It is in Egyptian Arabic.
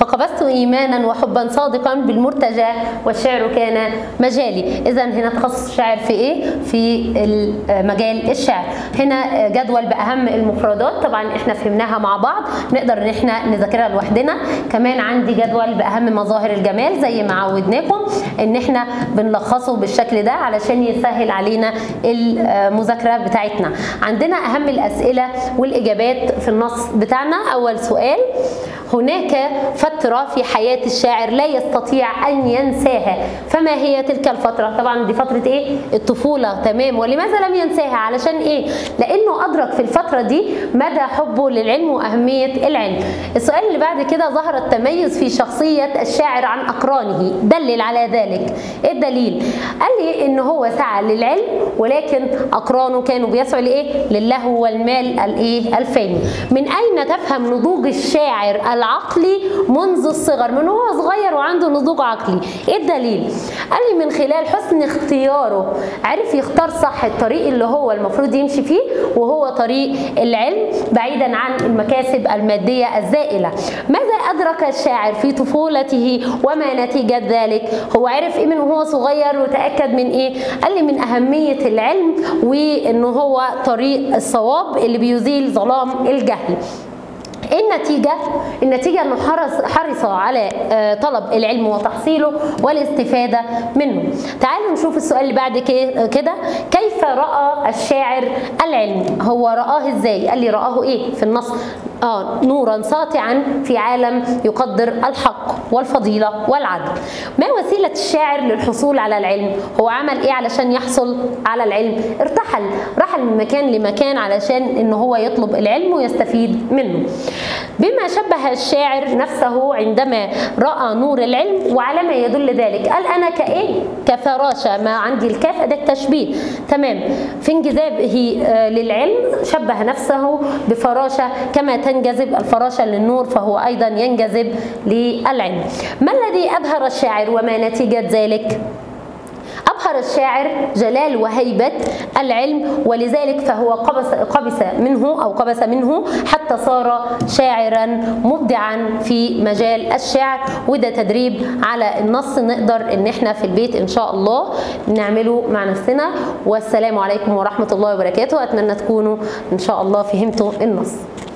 قبست ايمانا وحبا صادقا بالمرتجى والشعر كان مجالي اذا هنا تخصص الشاعر في ايه في مجال الشعر هنا جدول باهم المفردات طبعا احنا فهمناها مع بعض نقدر ان احنا نذاكرها لوحدنا كمان عندي جدول باهم مظاهر الجمال زي ما عودناكم ان احنا بنلخصه بالشكل ده علشان يسهل علينا المذاكره بتاعتنا عندنا اهم الاسئله والاجابات في النص بتاعنا اول سؤال هناك فترة في حياة الشاعر لا يستطيع أن ينساها فما هي تلك الفترة؟ طبعا دي فترة إيه؟ الطفولة تمام ولماذا لم ينساها؟ علشان إيه؟ لأنه أدرك في الفترة دي مدى حبه للعلم وأهمية العلم السؤال اللي بعد كده ظهر التميز في شخصية الشاعر عن أقرانه دلل على ذلك إيه الدليل؟ قال لي إن هو سعى للعلم ولكن أقرانه كانوا بيسعوا لإيه؟ للهو والمال الإيه؟ الفاني من أين تفهم نضوج الشاعر العقلي منذ الصغر من هو صغير وعنده نضوج عقلي ايه الدليل قال لي من خلال حسن اختياره عرف يختار صح الطريق اللي هو المفروض يمشي فيه وهو طريق العلم بعيدا عن المكاسب الماديه الزائله ماذا ادرك الشاعر في طفولته وما نتيجه ذلك هو عرف ايه من وهو صغير وتاكد من ايه قال لي من اهميه العلم وان هو طريق الصواب اللي بيزيل ظلام الجهل ايه النتيجة؟ النتيجة انه حرص حرص على طلب العلم وتحصيله والاستفادة منه. تعالوا نشوف السؤال اللي بعد كده كيف رأى الشاعر العلم؟ هو رآه ازاي؟ قال لي رآه ايه في النص؟ اه نورا ساطعا في عالم يقدر الحق والفضيلة والعدل. ما وسيلة الشاعر للحصول على العلم؟ هو عمل ايه علشان يحصل على العلم؟ ارتحل، رحل من مكان لمكان علشان ان هو يطلب العلم ويستفيد منه. بما شبه الشاعر نفسه عندما راى نور العلم وعلى ما يدل ذلك قال انا كايه كفراشه ما عندي الكاف ده التشبيه تمام في انجذابه للعلم شبه نفسه بفراشه كما تنجذب الفراشه للنور فهو ايضا ينجذب للعلم ما الذي ابهر الشاعر وما نتيجه ذلك أبهر الشاعر جلال وهيبة العلم ولذلك فهو قبس, قبس منه أو قبس منه حتى صار شاعرا مبدعا في مجال الشعر وده تدريب على النص نقدر ان احنا في البيت ان شاء الله نعمله مع نفسنا والسلام عليكم ورحمة الله وبركاته أتمنى تكونوا ان شاء الله فهمتوا النص